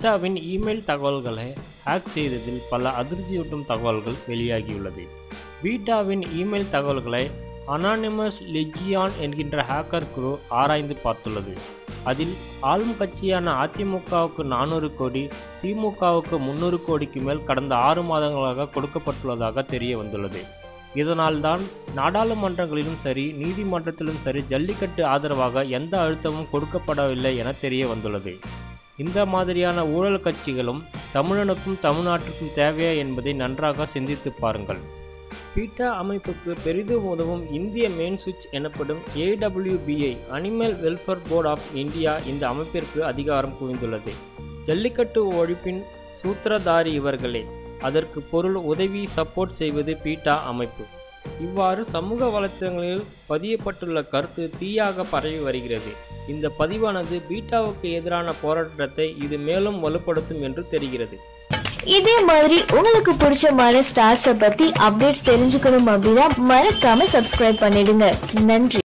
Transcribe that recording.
பீட்டாவின் email தகவல்களை hack செய்ததில் பல அதிர்ச்சியூட்டும் தகவல்கள் வெளியாகியுள்ளது பீட்டாவின் இமெயில் தகவல்களை அனானிமஸ் லெஜியான் என்கின்ற ஹேக்கர் குழு ஆராய்ந்து பார்த்துள்ளது அதில் ஆளும் கட்சியான அதிமுகவுக்கு நானூறு கோடி திமுகவுக்கு முன்னூறு கோடிக்கு மேல் கடந்த ஆறு மாதங்களாக கொடுக்கப்பட்டுள்ளதாக தெரிய வந்துள்ளது இதனால்தான் நாடாளுமன்றங்களிலும் சரி நீதிமன்றத்திலும் சரி ஜல்லிக்கட்டு ஆதரவாக எந்த அழுத்தமும் கொடுக்கப்படவில்லை என தெரிய வந்துள்ளது இந்த மாதிரியான ஊழல் கட்சிகளும் தமிழனுக்கும் தமிழ்நாட்டுக்கும் தேவையா என்பதை நன்றாக சிந்தித்து பாருங்கள் பீட்டா அமைப்புக்கு பெரிதும் உதவும் இந்திய மெயின் சுவிட்ச் எனப்படும் AWBI animal welfare board of India இந்த அமைப்பிற்கு அதிகாரம் குவிந்துள்ளது ஜல்லிக்கட்டு ஒழிப்பின் சூத்திரதாரி இவர்களே அதற்கு பொருள் உதவி சப்போர்ட் செய்வது பீட்டா அமைப்பு இவ்வாறு சமூக வலைத்தளங்களில் பதியப்பட்டுள்ள கருத்து தீயாக பரவி வருகிறது இந்த பதிவானது பீட்டாவுக்கு எதிரான போராட்டத்தை இது மேலும் வலுப்படுத்தும் என்று தெரிகிறது இதே மாதிரி உங்களுக்கு பிடிச்சமான ஸ்டார்ஸை பத்தி அப்டேட்ஸ் தெரிஞ்சுக்கணும் அப்படின்னா மறக்காம சப்ஸ்கிரைப் பண்ணிடுங்க நன்றி